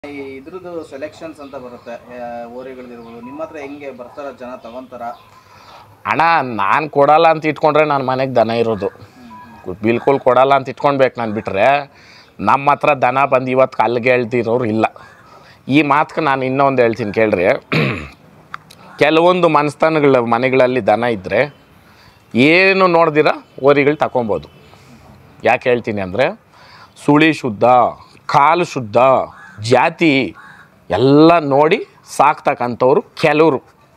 ಈ ಇದ್ರದ್ದು ಸೆಲೆಕ್ಷನ್ಸ್ ಅಂತ ಬರುತ್ತೆ ಓರಿಗಳದಿರ್ಬೋದು ನಿಮ್ಮ ಹತ್ರ ಹೆಂಗೆ ಬರ್ತಾರ ಜನ ತಗೊಂತಾರ ಹಣ ನಾನು ಕೊಡಲ್ಲ ಅಂತ ಇಟ್ಕೊಂಡ್ರೆ ನನ್ನ ಮನೆಗೆ ದನ ಇರೋದು ಬಿಲ್ಕುಲ್ ಕೊಡಲ್ಲ ಅಂತ ಇಟ್ಕೊಳ್ಬೇಕು ನಾನು ಬಿಟ್ಟರೆ ನಮ್ಮ ಹತ್ರ ದನ ಬಂದು ಇವತ್ತು ಅಲ್ಲಿಗೆ ಹೇಳ್ತಿರೋರು ಇಲ್ಲ ಈ ಮಾತಕ್ಕೆ ನಾನು ಇನ್ನೊಂದು ಹೇಳ್ತೀನಿ ಕೇಳ್ರಿ ಕೆಲವೊಂದು ಮನಸ್ಥಾನಗಳ ಮನೆಗಳಲ್ಲಿ ದನ ಇದ್ದರೆ ಏನು ನೋಡ್ದಿರ ಓರಿಗಳು ತಗೊಬೋದು ಯಾಕೆ ಹೇಳ್ತೀನಿ ಅಂದರೆ ಸುಳಿ ಶುದ್ಧ ಕಾಲು ಶುದ್ಧ ಜಾತಿ ಎಲ್ಲ ನೋಡಿ ಸಾಕ್ತಕ್ಕಂಥವ್ರು ಕೆಲವರು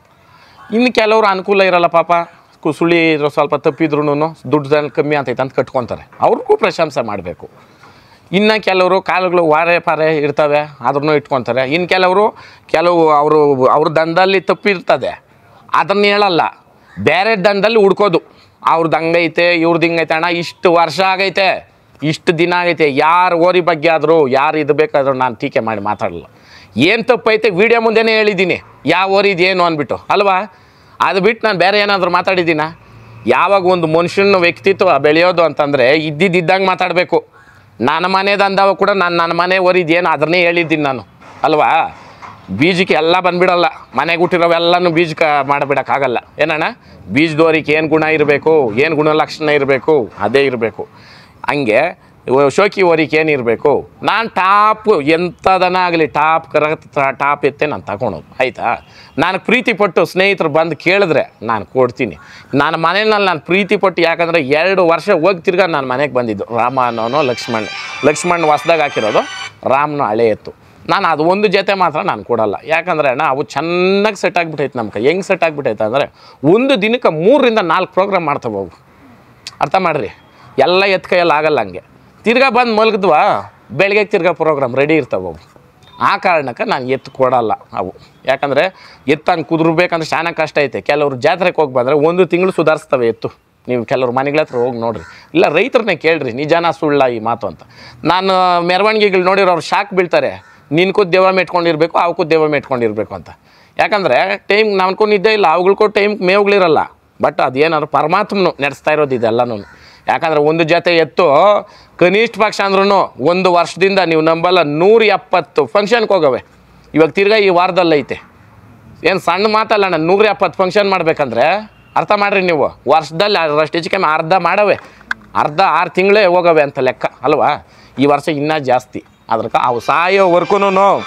ಇನ್ನು ಕೆಲವರು ಅನುಕೂಲ ಇರಲ್ಲ ಪಾಪ ಕುಸುಳಿ ಇರೋ ಸ್ವಲ್ಪ ತಪ್ಪಿದ್ರು ದುಡ್ಡು ದನ ಕಮ್ಮಿ ಅಂತೈತೆ ಅಂತ ಕಟ್ಕೊತಾರೆ ಅವ್ರಿಗೂ ಪ್ರಶಂಸೆ ಮಾಡಬೇಕು ಇನ್ನು ಕೆಲವರು ಕಾಲುಗಳು ವಾರೆ ಪಾರೆ ಇರ್ತವೆ ಅದನ್ನು ಇಟ್ಕೊತಾರೆ ಇನ್ನು ಕೆಲವರು ಕೆಲವು ಅವರು ಅವ್ರ ದಂಡದಲ್ಲಿ ತಪ್ಪಿರ್ತದೆ ಅದನ್ನ ಹೇಳಲ್ಲ ಬೇರೆ ದಂಡದಲ್ಲಿ ಹುಡ್ಕೋದು ಅವ್ರದ್ದು ಹಂಗೈತೆ ಇವ್ರದ್ದು ಹಿಂಗೈತೆ ಅಣ್ಣ ಇಷ್ಟು ವರ್ಷ ಆಗೈತೆ ಇಷ್ಟು ದಿನ ಆಗೈತೆ ಯಾರು ಓರಿ ಬಗ್ಗೆ ಆದರೂ ಯಾರು ಇದು ಬೇಕಾದರೂ ನಾನು ಟೀಕೆ ಮಾಡಿ ಮಾತಾಡಲ್ಲ ಏನು ತಪ್ಪೈತೆ ವಿಡಿಯೋ ಮುಂದೆನೇ ಹೇಳಿದ್ದೀನಿ ಯಾವ ಓರಿ ಇದೇನು ಅಂದ್ಬಿಟ್ಟು ಅಲ್ವಾ ಅದು ಬಿಟ್ಟು ನಾನು ಬೇರೆ ಏನಾದರೂ ಮಾತಾಡಿದ್ದೀನ ಯಾವಾಗ ಒಂದು ಮನುಷ್ಯನ ವ್ಯಕ್ತಿತ್ವ ಬೆಳೆಯೋದು ಅಂತಂದರೆ ಇದ್ದಿದ್ದಂಗೆ ಮಾತಾಡಬೇಕು ನನ್ನ ಮನೆದಂದವ ಕೂಡ ನಾನು ನನ್ನ ಮನೆ ಓರಿದೇನು ಅದನ್ನೇ ಹೇಳಿದ್ದೀನಿ ನಾನು ಅಲ್ವಾ ಬೀಜಕ್ಕೆ ಎಲ್ಲ ಬಂದ್ಬಿಡಲ್ಲ ಮನೆಗೆ ಹುಟ್ಟಿರೋವೆಲ್ಲನೂ ಬೀಜಕ್ಕೆ ಮಾಡಿಬಿಡೋಕ್ಕಾಗಲ್ಲ ಏನಣ್ಣ ಬೀಜದೋರಿಗೆ ಏನು ಗುಣ ಇರಬೇಕು ಏನು ಗುಣಲಕ್ಷಣ ಇರಬೇಕು ಅದೇ ಇರಬೇಕು ಹಂಗೆ ಇವ- ಶೋಕಿ ಓರಿಗೆ ಏನಿರಬೇಕು ನಾನು ಟಾಪ್ ಎಂಥದನ ಆಗಲಿ ಟಾಪ್ ಕರ ಟಾಪ್ ಎತ್ತೆ ನಾನು ತಗೊಳೋದು ಆಯಿತಾ ನಾನು ಪ್ರೀತಿ ಪಟ್ಟು ಸ್ನೇಹಿತರು ಬಂದು ಕೇಳಿದ್ರೆ ನಾನು ಕೊಡ್ತೀನಿ ನನ್ನ ಮನೆಯಲ್ಲಿ ನಾನು ಪ್ರೀತಿ ಪಟ್ಟು ಯಾಕಂದರೆ ಎರಡು ವರ್ಷ ಹೋಗಿ ತಿರ್ಗಾ ನಾನು ಮನೆಗೆ ಬಂದಿದ್ದು ರಾಮ ಅನ್ನೋನು ಲಕ್ಷ್ಮಣ್ ಲಕ್ಷ್ಮಣ್ ಹೊಸ್ದಾಗ ಹಾಕಿರೋದು ರಾಮನ ಹಳೆ ಎತ್ತು ನಾನು ಅದು ಒಂದು ಜೊತೆ ಮಾತ್ರ ನಾನು ಕೊಡಲ್ಲ ಯಾಕಂದರೆ ಅಣ್ಣ ಅವು ಚೆನ್ನಾಗಿ ಸೆಟ್ ಆಗಿಬಿಟ್ಟೈತೆ ನಮ್ಮ ಕೈ ಹೆಂಗೆ ಸೆಟ್ ಆಗಿಬಿಟ್ಟೈತೆ ಅಂದರೆ ಒಂದು ದಿನಕ್ಕೆ ಮೂರರಿಂದ ನಾಲ್ಕು ಪ್ರೋಗ್ರಾಮ್ ಮಾಡ್ತಾವೆ ಅವು ಅರ್ಥ ಮಾಡ್ರಿ ಎಲ್ಲ ಎತ್ ಕೈಯಲ್ಲಿ ಆಗಲ್ಲ ಹಂಗೆ ತಿರ್ಗಾ ಬಂದು ಮಲಗಿದ್ವಾ ಬೆಳಗ್ಗೆ ತಿರ್ಗಾ ಪ್ರೋಗ್ರಾಮ್ ರೆಡಿ ಇರ್ತಾವೆ ಅವು ಆ ಕಾರಣಕ್ಕೆ ನಾನು ಎತ್ತು ಕೊಡಲ್ಲ ಅವು ಯಾಕಂದರೆ ಎತ್ತು ಹಂಗೆ ಕುದುರ್ಬೇಕಂದ್ರೆ ಶಾನ ಕಷ್ಟ ಐತೆ ಕೆಲವರು ಜಾತ್ರೆಗೆ ಹೋಗಿ ಬಂದರೆ ಒಂದು ತಿಂಗಳು ಸುಧಾರಿಸ್ತವೆ ಎತ್ತು ನೀವು ಕೆಲವ್ರು ಮನೆಗಳ ಹತ್ರ ಹೋಗಿ ನೋಡ್ರಿ ಇಲ್ಲ ರೈತರನ್ನೇ ಕೇಳ್ರಿ ನಿಜಾನ ಸುಳ್ಳ ಈ ಮಾತು ಅಂತ ನಾನು ಮೆರವಣಿಗೆಗಳು ನೋಡಿರೋ ಅವ್ರು ಶಾಕ್ ಬೀಳ್ತಾರೆ ನಿನ್ಕೂ ದೇವ ಮೆಟ್ಕೊಂಡಿರ್ಬೇಕು ಅವಕ್ಕೂ ದೇವ ಮೆಟ್ಕೊಂಡಿರ್ಬೇಕು ಅಂತ ಯಾಕಂದರೆ ಟೈಮ್ ನನ್ಗೂ ನಿದ್ದೆ ಇಲ್ಲ ಅವುಗಳ್ಗೂ ಟೈಮ್ ಮೇವುಗಳಿರಲ್ಲ ಬಟ್ ಅದೇನಾದ್ರು ಪರಮಾತ್ಮನು ನಡೆಸ್ತಾ ಇರೋದು ಇದೆಲ್ಲನೂ ಯಾಕಂದರೆ ಒಂದು ಜೊತೆ ಎತ್ತು ಕನಿಷ್ಠ ಪಕ್ಷ ಅಂದ್ರೂ ಒಂದು ವರ್ಷದಿಂದ ನೀವು ನಂಬಲ್ಲ ನೂರ ಎಪ್ಪತ್ತು ಫಂಕ್ಷನ್ಗೆ ಹೋಗವೆ ಇವಾಗ ತಿರ್ಗಾ ಈ ವಾರದಲ್ಲಿ ಐತೆ ಏನು ಸಣ್ಣ ಮಾತಲ್ಲ ನಾನು ನೂರ ಎಪ್ಪತ್ತು ಫಂಕ್ಷನ್ ಮಾಡ್ಬೇಕಂದ್ರೆ ಅರ್ಥ ಮಾಡ್ರಿ ನೀವು ವರ್ಷದಲ್ಲಿ ಅಷ್ಟು ಹೆಚ್ಚು ಕಮ್ಮಿ ಅರ್ಧ ಮಾಡವೆ ಅರ್ಧ ಆರು ತಿಂಗಳೇ ಹೋಗವೆ ಅಂತ ಲೆಕ್ಕ ಅಲ್ವಾ ಈ ವರ್ಷ ಇನ್ನೂ ಜಾಸ್ತಿ ಅದ್ರಕ್ಕೆ ಅವು ಸಾಯೋವರೆಗೂ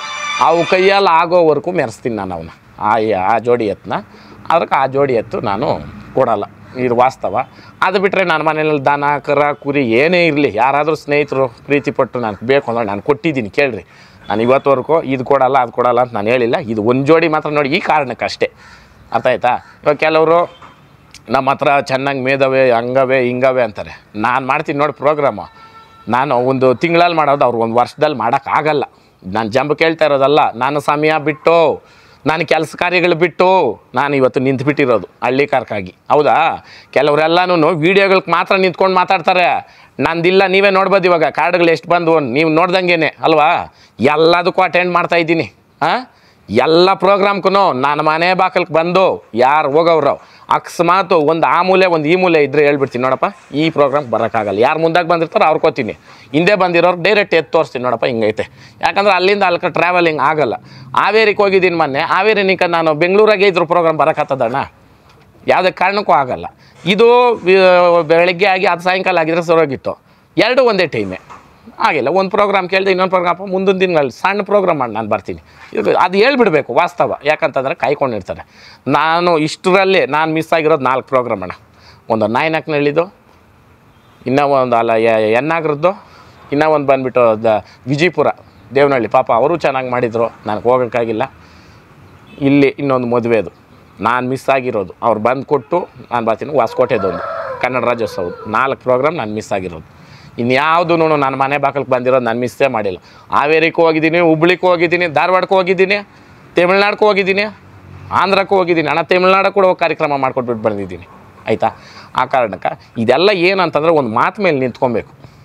ಅವು ಕೈಯಲ್ಲಿ ಆಗೋವರೆಗೂ ಮೆರೆಸ್ತೀನಿ ನಾನು ಅವನ್ನ ಆ ಆ ಜೋಡಿ ಎತ್ತನ್ನ ಅದಕ್ಕೆ ಆ ಜೋಡಿ ಎತ್ತು ನಾನು ಕೊಡಲ್ಲ ಇದು ವಾಸ್ತವ ಅದು ಬಿಟ್ಟರೆ ನನ್ನ ಮನೆಯಲ್ಲಿ ದನ ಕರ ಕುರಿ ಏನೇ ಇರಲಿ ಯಾರಾದರೂ ಸ್ನೇಹಿತರು ಪ್ರೀತಿ ಪಟ್ಟು ನಾನು ಬೇಕು ಅಂದ್ರೆ ನಾನು ಕೊಟ್ಟಿದ್ದೀನಿ ಕೇಳ್ರಿ ನಾನು ಇವತ್ತುವರೆಗೂ ಇದು ಕೊಡಲ್ಲ ಅದು ಕೊಡಲ್ಲ ಅಂತ ನಾನು ಹೇಳಿಲ್ಲ ಇದು ಒಂದು ಜೋಡಿ ಮಾತ್ರ ನೋಡಿ ಈ ಕಾರಣಕ್ಕೆ ಅಷ್ಟೇ ಅರ್ಥ ಆಯ್ತಾ ಇವಾಗ ಕೆಲವರು ನಮ್ಮ ಹತ್ರ ಚೆನ್ನಾಗಿ ಮೇದವೆ ಹಂಗವೆ ಹಿಂಗವೆ ಅಂತಾರೆ ನಾನು ಮಾಡ್ತೀನಿ ನೋಡಿ ಪ್ರೋಗ್ರಾಮು ನಾನು ಒಂದು ತಿಂಗಳಲ್ಲಿ ಮಾಡೋದು ಅವ್ರು ಒಂದು ವರ್ಷದಲ್ಲಿ ಮಾಡೋಕ್ಕಾಗಲ್ಲ ನಾನು ಜಂಬ ಕೇಳ್ತಾ ಇರೋದಲ್ಲ ನಾನು ಸಮಯ ಬಿಟ್ಟು ನಾನು ಕೆಲಸ ಕಾರ್ಯಗಳು ಬಿಟ್ಟು ನಾನು ಇವತ್ತು ನಿಂತ್ಬಿಟ್ಟಿರೋದು ಹಳ್ಳಿ ಕಾರ್ಕಾಗಿ ಹೌದಾ ಕೆಲವರೆಲ್ಲನೂ ವೀಡಿಯೋಗಳಿಗೆ ಮಾತ್ರ ನಿಂತ್ಕೊಂಡು ಮಾತಾಡ್ತಾರೆ ನಂದಿಲ್ಲ ನೀವೇ ನೋಡ್ಬೋದು ಇವಾಗ ಕಾರ್ಡ್ಗಳು ಎಷ್ಟು ಬಂದು ನೀವು ನೋಡ್ದಂಗೆನೆ ಅಲ್ವಾ ಎಲ್ಲದಕ್ಕೂ ಅಟೆಂಡ್ ಮಾಡ್ತಾ ಇದ್ದೀನಿ ಹಾಂ ಎಲ್ಲ ಪ್ರೋಗ್ರಾಮ್ಗೂ ನಾನು ಮನೆ ಬಾಕಲ್ಗೆ ಬಂದು ಯಾರು ಹೋಗೋರು ಅಕಸ್ಮಾತ್ ಒಂದು ಆ ಮೂಲೆ ಒಂದು ಈ ಮೂಲೆ ಇದ್ದರೆ ಹೇಳ್ಬಿಡ್ತೀನಿ ನೋಡಪ್ಪ ಈ ಪ್ರೋಗ್ರಾಮ್ ಬರೋಕ್ಕಾಗಲ್ಲ ಯಾರು ಮುಂದಾಗಿ ಬಂದಿರ್ತಾರೋ ಅವ್ರು ಕೋತೀನಿ ಹಿಂದೆ ಬಂದಿರೋರು ಡೈರೆಕ್ಟ್ ಎತ್ತು ತೋರಿಸ್ತೀನಿ ನೋಡಪ್ಪ ಹಿಂಗೈತೆ ಯಾಕಂದ್ರೆ ಅಲ್ಲಿಂದ ಅಲ್ಕ ಟ್ರಾವೆಲಿಂಗ್ ಆಗಲ್ಲ ಹಾವೇರಿಗೆ ಹೋಗಿದ್ದೀನಿ ಮೊನ್ನೆ ಹಾವೇರಿನಿಕ ನಾನು ಬೆಂಗಳೂರಾಗೆ ಇದ್ರ ಪ್ರೋಗ್ರಾಮ್ ಬರೋಕ್ಕತ್ತದಣ್ಣ ಯಾವುದೇ ಕಾರಣಕ್ಕೂ ಆಗಲ್ಲ ಇದು ವಿ- ಬೆಳಗ್ಗೆ ಆಗಿ ಅದು ಸಾಯಂಕಾಲ ಆಗಿದ್ರೆ ಸರೋಗಿತ್ತು ಎರಡು ಒಂದೇ ಟೈಮೇ ಆಗಿಲ್ಲ ಒಂದು ಪ್ರೋಗ್ರಾಮ್ ಕೇಳಿದೆ ಇನ್ನೊಂದು ಪ್ರೋಗ್ರಾಮ್ ಮುಂದಿನ ದಿನಗಳಲ್ಲಿ ಸಣ್ಣ ಪ್ರೋಗ್ರಾಮ್ ಮಾಡಿ ನಾನು ಬರ್ತೀನಿ ಇದು ಅದು ಹೇಳ್ಬಿಡ್ಬೇಕು ವಾಸ್ತವ ಯಾಕಂತಂದರೆ ಕಾಯ್ಕೊಂಡಿರ್ತಾರೆ ನಾನು ಇಷ್ಟರಲ್ಲಿ ನಾನು ಮಿಸ್ ಆಗಿರೋದು ನಾಲ್ಕು ಪ್ರೋಗ್ರಾಮ್ ಅಣ್ಣ ಒಂದು ನಾಯ್ನಕ್ನಳ್ಳಿದು ಇನ್ನೂ ಒಂದು ಅಲ್ಲ ಎ- ಎನ್ನಾಗ್ರದ್ದು ಇನ್ನೂ ಒಂದು ಬಂದುಬಿಟ್ಟು ದ ವಿಜಯಪುರ ದೇವನಹಳ್ಳಿ ಪಾಪ ಅವರು ಚೆನ್ನಾಗಿ ಮಾಡಿದರು ನನಗೆ ಹೋಗೋಕ್ಕಾಗಿಲ್ಲ ಇಲ್ಲಿ ಇನ್ನೊಂದು ಮದುವೆದು ನಾನು ಮಿಸ್ ಆಗಿರೋದು ಅವ್ರು ಬಂದು ಕೊಟ್ಟು ನಾನು ಬರ್ತೀನಿ ಹೊಸಕೋಟೆದೊಂದು ಕನ್ನಡ ರಾಜ್ಯೋತ್ಸವ ನಾಲ್ಕು ಪ್ರೋಗ್ರಾಮ್ ನಾನು ಮಿಸ್ ಆಗಿರೋದು ಇನ್ಯಾವುದೂ ನನ್ನ ಮನೆ ಬಾಕಲ್ಗೆ ಬಂದಿರೋದು ನಾನು ಮಿಸ್ಸೇ ಮಾಡಿಲ್ಲ ಹಾವೇರಿಗೂ ಹೋಗಿದ್ದೀನಿ ಹುಬ್ಳಿಗೂ ಹೋಗಿದ್ದೀನಿ ಧಾರವಾಡಕ್ಕೂ ಹೋಗಿದ್ದೀನಿ ತಮಿಳ್ನಾಡ್ಗೂ ಹೋಗಿದ್ದೀನಿ ಆಂಧ್ರಕ್ಕೂ ಹೋಗಿದ್ದೀನಿ ಅಣ್ಣ ತಮಿಳ್ನಾಡು ಕೂಡ ಹೋಗಿ ಕಾರ್ಯಕ್ರಮ ಮಾಡ್ಕೊಟ್ಬಿಟ್ಟು ಬಂದಿದ್ದೀನಿ ಆಯಿತಾ ಆ ಕಾರಣಕ್ಕೆ ಇದೆಲ್ಲ ಏನಂತಂದ್ರೆ ಒಂದು ಮಾತು ಮೇಲೆ ನಿಂತ್ಕೊಬೇಕು